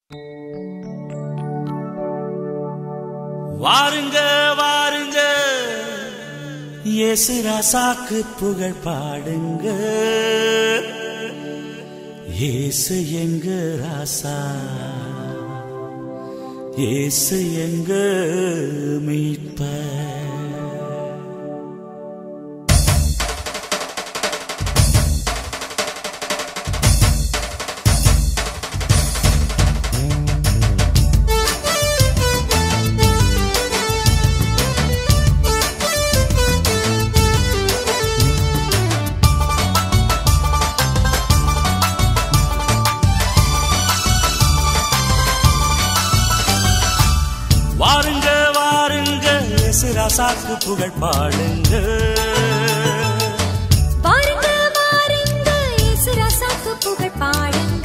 வாருங்க வாருங்க இயேசு ராசாக்கு புகழ் பாடுங்க இயேசு எங்க ராசா இயேசு எங்க மீட்பர் வாருங்க வாருங்க இயேசு ராசாக்கு புகழ் பாடுங்க வாருங்க வாருங்க இயேசு ராசாக்கு புகழ் பாடுங்க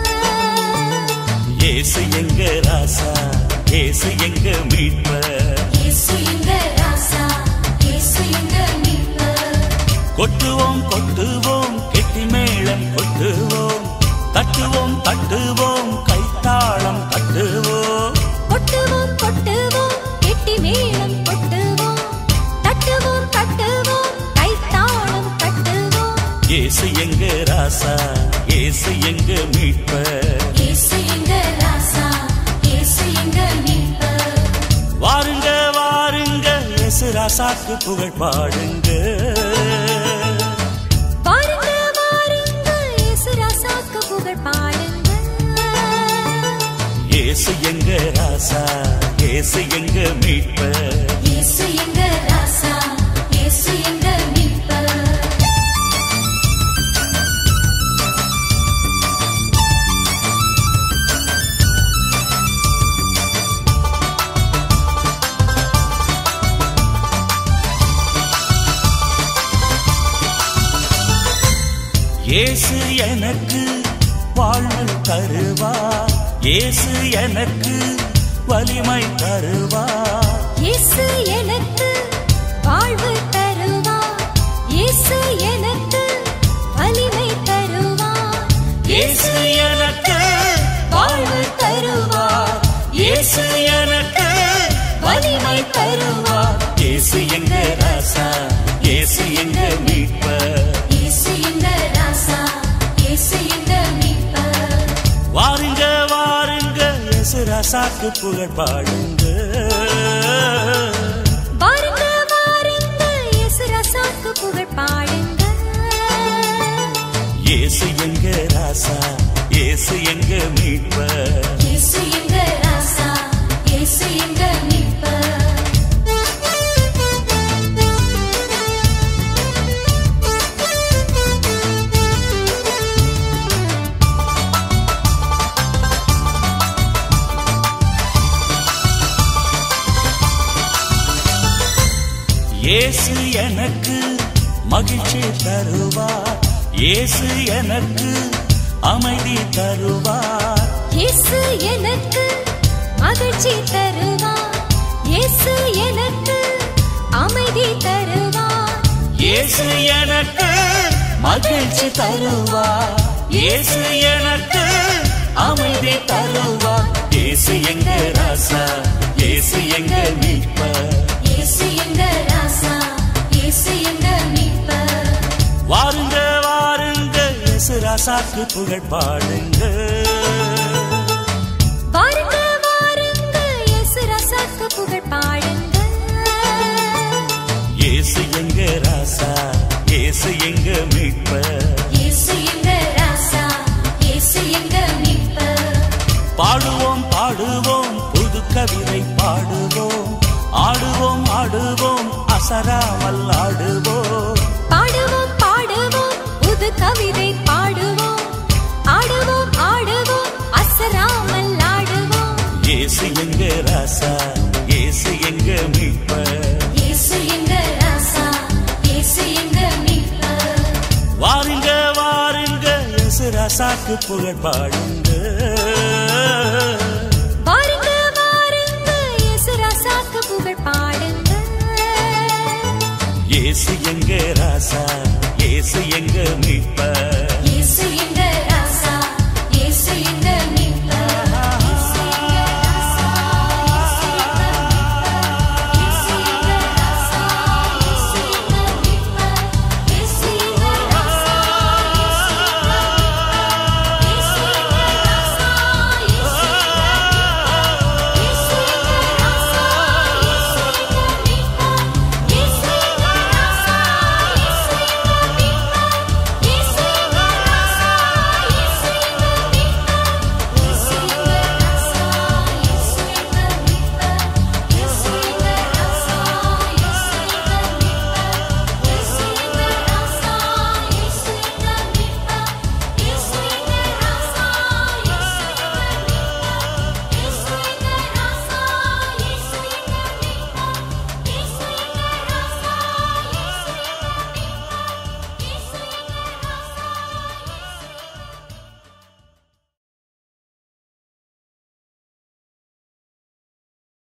இயேசு எங்க ராசா இயேசு எங்க மீட்பர் இயேசு எங்க ராசா இயேசு எங்க மீட்பர் கொட்டுவோம் கொட்டுவோம் கெட்டி மேளம் கொட்டுவோம் தட்டுவோம் தட்டுவோம் கைத்தாளம் தட்டுவோம் கொட்டுவோம் கொட்டுவோம் கெட்டி மேளம் கொட்டுவோம் தட்டுவோம் தட்டுவோம் கைத்தாளம் தட்டுவோம் இயேசு எங்க ராசா இயேசு எங்க மீட்பர் இயேசு எங்க ராசா இயேசு எங்க மீட்பர் வாருங்க வாருங்க இயேசு ராசாக்கு புகழ் பாடுங்க வாருங்க வாருங்க இயேசு ராசாக்கு புகழ் பாடுங்க இயேசு எங்க ராசா இயேசு எங்க மீட்பர் இயேசு எங்க ராசா இயேசு எங்க மீட்பர் இயேசு எனக்கு வாழ்வு தருவார் இயேசு எனக்கு வலிமை தருவார் இயேசு எனக்கு வாழ்வு தருவார் இயேசு எனக்கு வலிமை தருவார் இயேசு எனக்கு வாழ்வு தருவார் இயேசு எனக்கு வலிமை தருவார் இயேசு எங்க ராசா இயேசு எங்க மீட்பர் இயேசு எங்க ராசா இயேசு எங்க மீட்பர் வாருங்க வாருங்க இயேசு ராசாக்கு புகழ் பாடுங்க வாருங்க வாருங்க இயேசு ராசாக்கு புகழ் பாடுங்க இயேசு எங்க ராசா இயேசு எங்க மீட்பர் இயேசு எங்க ராசா இயேசு எங்க மீட்பர் இயேசு எனக்கு மகிழ்ச்சி தருவார் இயேசு எனக்கு அமைதி தருவார் இயேசு எனக்கு மகிழ்ச்சி தருவார் இயேசு எனக்கு அமைதி தருவார் இயேசு எனக்கு மகிழ்ச்சி தருவார் இயேசு எனக்கு அமைதி தருவார் இயேசு எங்க ராசா இயேசு எங்க மீட்பர் இயேசு எங்க ராசா இயேசு எங்க மீட்பர் வாருங்க வாருங்க இயேசு ராசாக்கு புகழ் பாடுங்க வாருங்க வாருங்க இயேசு ராசாக்கு புகழ் பாடுங்க இயேசு எங்க ராசா இயேசு எங்க மீட்பர் இயேசு எங்க ராசா இயேசு எங்க மீட்பர் பாடுவோம் பாடுவோம் புது கவிதை பாடுவோம் ஆடுவோம் ஆடுவோம் அசராமல் ஆடுவோம் பாடுவோம் பாடுவோம் புது கவிதை பாடுவோம் ஆடுவோம் ஆடுவோம் அசராமல் ஆடுவோம் இயேசு எங்க ராசா இயேசு எங்க மீட்பர் இயேசு எங்க ராசா இயேசு எங்க மீட்பர் வாருங்க வாருங்க இயேசு ராசாக்கு புகழ் பாடுங்க